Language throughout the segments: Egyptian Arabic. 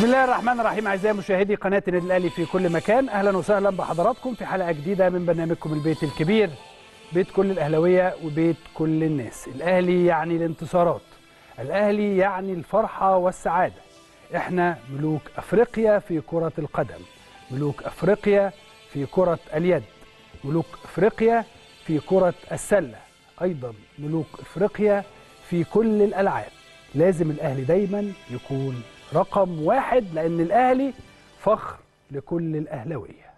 بسم الله الرحمن الرحيم اعزائي مشاهدي قناه النادي الاهلي في كل مكان اهلا وسهلا بحضراتكم في حلقه جديده من برنامجكم البيت الكبير بيت كل الاهلاويه وبيت كل الناس الاهلي يعني الانتصارات الاهلي يعني الفرحه والسعاده احنا ملوك افريقيا في كره القدم ملوك افريقيا في كره اليد ملوك افريقيا في كره السله ايضا ملوك افريقيا في كل الالعاب لازم الاهلي دايما يكون رقم واحد لان الاهلي فخر لكل الاهلاويه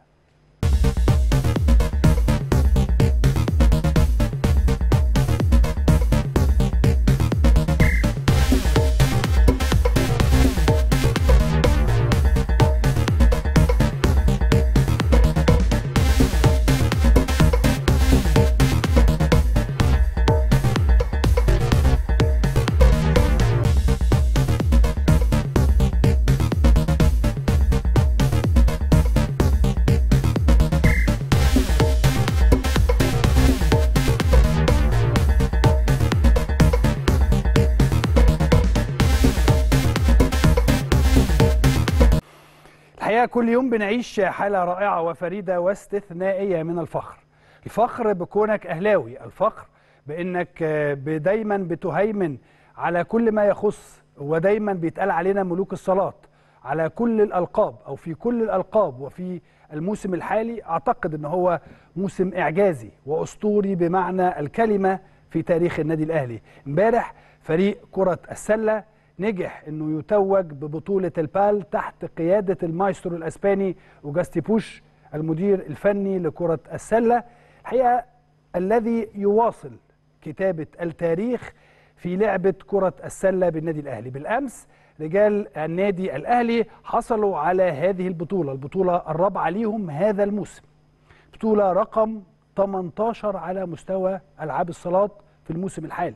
الحقيقه كل يوم بنعيش حاله رائعه وفريده واستثنائيه من الفخر الفخر بكونك اهلاوي الفخر بانك دايما بتهيمن على كل ما يخص ودايما بيتقال علينا ملوك الصلاه على كل الالقاب او في كل الالقاب وفي الموسم الحالي اعتقد ان هو موسم اعجازي واسطوري بمعنى الكلمه في تاريخ النادي الاهلي امبارح فريق كره السله نجح انه يتوج ببطوله البال تحت قياده المايسترو الاسباني اوجاستي بوش المدير الفني لكره السله الحقيقه الذي يواصل كتابه التاريخ في لعبه كره السله بالنادي الاهلي بالامس رجال النادي الاهلي حصلوا على هذه البطوله البطوله الرابعه ليهم هذا الموسم بطوله رقم 18 على مستوى العاب الصالات في الموسم الحالي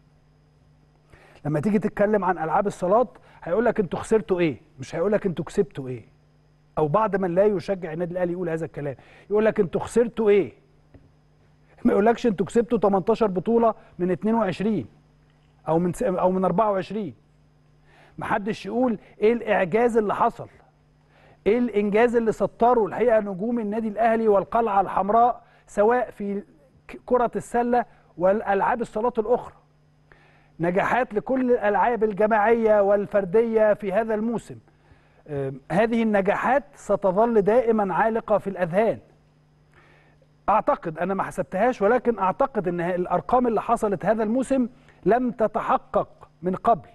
لما تيجي تتكلم عن العاب الصالات هيقول لك انتوا خسرتوا ايه مش هيقول لك انتوا كسبتوا ايه او بعض من لا يشجع النادي الاهلي يقول هذا الكلام يقول لك انتوا خسرتوا ايه ما يقولكش انتوا كسبتوا 18 بطوله من 22 او من او من 24 محدش يقول ايه الاعجاز اللي حصل ايه الانجاز اللي سطره الحقيقه نجوم النادي الاهلي والقلعه الحمراء سواء في كره السله والالعاب الصالات الاخرى نجاحات لكل الالعاب الجماعيه والفرديه في هذا الموسم هذه النجاحات ستظل دائما عالقه في الاذهان اعتقد انا ما حسبتهاش ولكن اعتقد ان الارقام اللي حصلت هذا الموسم لم تتحقق من قبل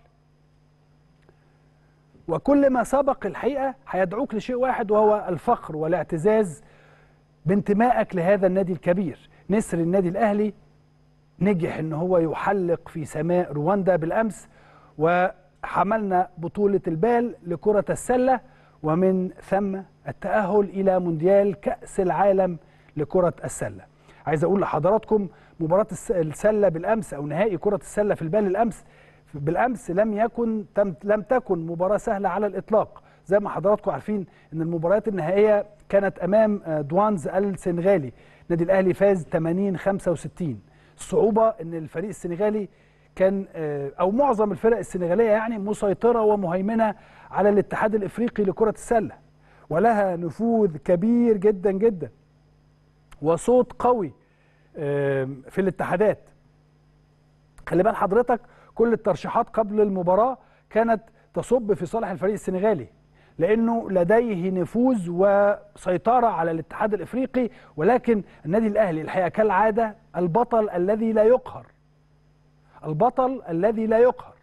وكل ما سبق الحقيقه هيدعوك لشيء واحد وهو الفخر والاعتزاز بانتمائك لهذا النادي الكبير نسر النادي الاهلي نجح ان هو يحلق في سماء رواندا بالامس وحملنا بطوله البال لكره السله ومن ثم التاهل الى مونديال كاس العالم لكره السله عايز اقول لحضراتكم مباراه السله بالامس او نهائي كره السله في البال الامس بالامس لم يكن لم تكن مباراه سهله على الاطلاق زي ما حضراتكم عارفين ان المباريات النهائيه كانت امام دوانز السنغالي النادي الاهلي فاز 80 65 الصعوبة ان الفريق السنغالي كان او معظم الفرق السنغالية يعني مسيطرة ومهيمنة على الاتحاد الافريقي لكرة السلة ولها نفوذ كبير جدا جدا وصوت قوي في الاتحادات خلي بال حضرتك كل الترشيحات قبل المباراة كانت تصب في صالح الفريق السنغالي لانه لديه نفوذ وسيطره على الاتحاد الافريقي ولكن النادي الاهلي الحقيقه كالعاده البطل الذي لا يقهر البطل الذي لا يقهر